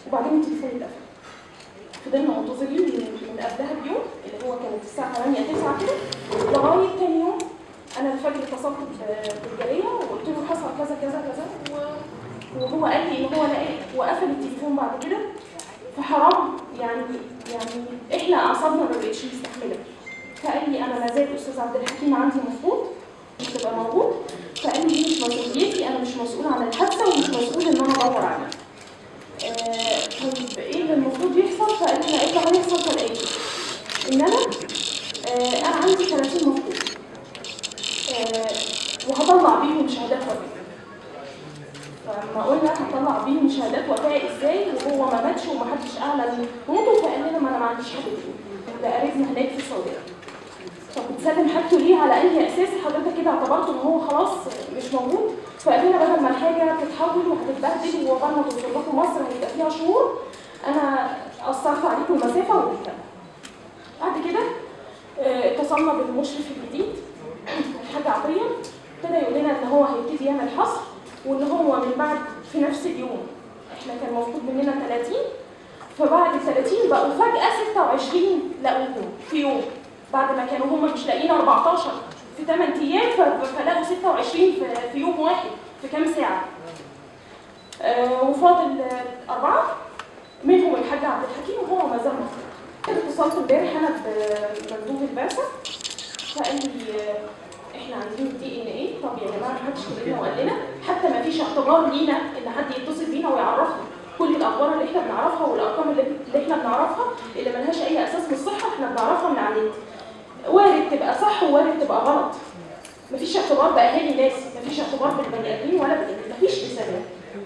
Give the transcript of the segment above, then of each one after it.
وبعدين التليفون اتقفل فضلنا منتظرين من من قبلها بيوم اللي هو كانت الساعه 8 9 كده لغايه تاني يوم انا الفجر اتصلت ب- بالجاريه وقلت له حصل كذا كذا كذا و- وهو قال لي ان هو لقى وقفل التليفون بعد كده فحرام يعني يعني احنا اعصابنا ما بقتش مستحمله فقال لي انا ما زال استاذ عبد الحكيم عندي مفروض مش تبقى موجود فقال لي دي مش مسؤوليتي انا مش مسؤول عن الحادثه ومش مسؤول ان انا ادور عليه آه، طيب ايه اللي المفروض يحصل فقال لي ايه اللي هيحصل كالاتي ان انا آه، انا عندي 30 مفروض آه، وهطلع بيهم شهادات وفاه فلما قلنا هطلع بيهم شهادات وفاه ازاي وهو ما ماتش ومحدش اعلن موته فقال لنا ما انا ما عنديش حد فيه ده قريبنا هناك في السعوديه طب بتسلم حاجته ليه على اي اساس حضرتك كده اعتبرته ان هو خلاص مش موجود فقال لنا بدل ما الحاجه تتحول وهتتبهدل وعقبال ما توصل لكم مصر هيبقى فيها شهور انا قصرت عليكم المسافه وبالكلام بعد كده آه، اتصلنا بالمشرف الجديد الحاج عطيه ابتدى يقول لنا ان هو هيبتدي يعمل حصر وان هو من بعد في نفس اليوم احنا كان مطلوب مننا 30 فبعد ال 30 بقوا فجاه 26 لقوهم في يوم بعد ما كانوا هم مش لاقيين 14 في 8 ايام ف- فلقوا 26 في, في يوم واحد في كام ساعه آه وفاضل آه، اربعه منهم الحاج عبد الحكيم وهو ما زال مفروض اتصلت امبارح انا بمندوب البعثه فقال لي آه، احنا عايزين الدي ان ايه طب يا جماعه محدش كلمنا وقال لنا حتى ما فيش اعتبار لينا ان حد يتصل بينا ويعرفنا كل الاخبار اللي احنا بنعرفها والارقام اللي, اللي احنا بنعرفها اللي ملهاش اي اساس من الصحه احنا بنعرفها من على النت وارد تبقى صح ووارد تبقى غلط مفيش اعتبار باهالي الناس مفيش اعتبار بالبني ادمين ولا بال- مفيش رساله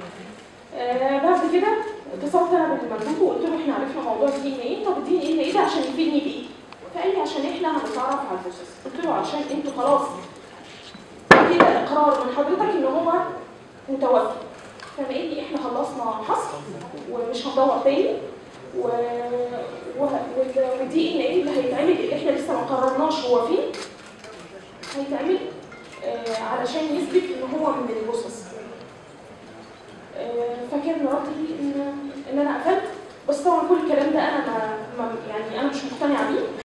آه بعد كده اتصلت انا بالمندوب وقلت له احنا عرفنا موضوع الدي ان ايه طب الدي ان ايه ده عشان يفيدني بايه؟ فقال لي عشان احنا هنتعرف على الجثث قلت له عشان انتوا خلاص كده اقرار من حضرتك ان هو متوفي فقال لي احنا خلصنا حصر ومش هندور تاني و والدي ان ايه اللي هيتعمل اللي احنا لسه ما قررناش هو فين هيتعمل آه علشان يثبت ان هو من الجثث آه، فكان ردي ان ان انا قفلت بس طبعا كل الكلام ده انا ما ما- يعني انا مش مقتنعه بيه